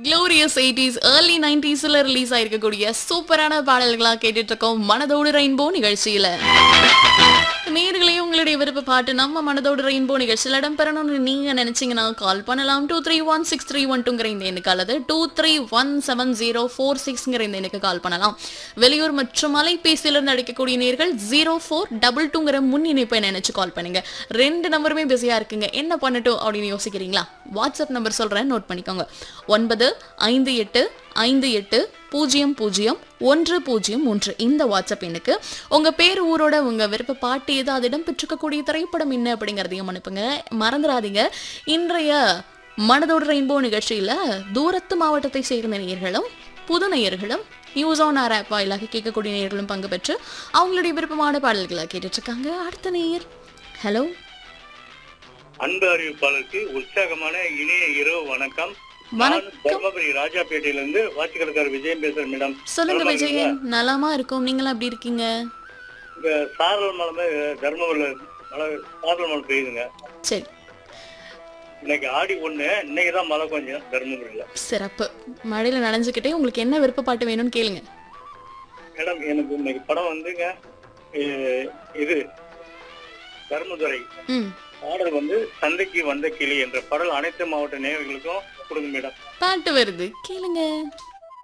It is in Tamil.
க்ளோரியஸ் எயிட்டிஸ் ஏர்லி நைன்டிஸ்ல ரிலீஸ் ஆயிருக்கக்கூடிய சூப்பரான பாடல்களா கேட்டுட்டு இருக்கோம் மனதோடு ரெயின்போ நிகழ்ச்சியில நேர்களே உங்களுடைய விருப்ப பாட்டு நம்ம மனதோடு ரெயின்போ நிகழ்ச்சியில் இடம்பெறணும்னு நீங்க நினைச்சீங்கன்னா கால் பண்ணலாம் two three one six three one டூங்கிற இந்த எண்ணுக்கு அல்லது two three one seven zero four சிக்ஸ்ங்கிற இந்த எண்ணுக்கு கால் பண்ணலாம் வெளியூர் மற்றும் அலைபேசியிலிருந்து அடிக்கக்கூடிய நேர்கள் ஜீரோ ஃபோர் டபுள் டூங்கிற முன் இணைப்பை நினைச்சு கால் பண்ணுங்க ரெண்டு நம்பருமே பிஸியா இருக்குங்க என்ன பண்ணட்டும் அப்படின்னு யோசிக்கிறீங்களா வாட்ஸ்அப் நம்பர் சொல்றேன் நோட் பண்ணிக்கோங்க ஒன்பது ஐந்து எட்டு ஐந்து எட்டு பூஜ்ஜியம் பூஜ்ஜியம் ஒன்று பூஜ்ஜியம் மூன்று இந்த வாட்ஸ்அப் எண்ணுக்கு உங்க பேர் ஊரோட உங்க விருப்ப பாட்டு எது அது இடம்பெற்றிருக்கக்கூடிய திரைப்படம் என்ன அப்படிங்கிறதையும் அனுப்புங்க மறந்துடாதீங்க இன்றைய மனதோடு ரெயின்போ நிகழ்ச்சியில தூரத்து மாவட்டத்தை சேர்ந்த நேயர்களும் புது நேயர்களும் நியூஸ் ஆன் ஆர் ஆப் வாயிலாக கேட்கக்கூடிய நேயர்களும் பங்கு பெற்று அவங்களுடைய விருப்பமான பாடல்களை கேட்டுட்டு இருக்காங்க அடுத்த நேயர் ஹலோ அன்பு அறிவிப்பாளருக்கு உற்சாகமான இனிய இரவு வணக்கம் வணக்கம். நான் தர்மபுரி ராஜாப்பேட்டையில இருந்து வாட்சிக்கடைக்காரர் விஜயம் பேசுறேன் மேடம் சொல்லுங்க நலமா விஜயன் நலமா இருக்கும் நீங்களாம் எப்படி இருக்கீங்க இங்க சாரல் மலை தர்மபுரியில மழை சாரல் மழை பெய்யுதுங்க சரி இன்னைக்கு ஆடி ஒண்ணு இன்னைக்கு தான் மழை கொஞ்சம் தர்மபுரியில சிறப்பு மழையில நனைஞ்சுக்கிட்டே உங்களுக்கு என்ன விருப்ப பாட்டு வேணும்னு கேளுங்க மேடம் எனக்கு இன்னைக்கு படம் வந்துங்க அஹ், இது தர்மதுரை ம் பாடல் வந்து சந்தைக்கு வந்த கிளி என்ற பாடல் அனைத்து மாவட்ட நேயர்களுக்கும் கொடுங்க மேடம் பாட்டு வருது கேளுங்க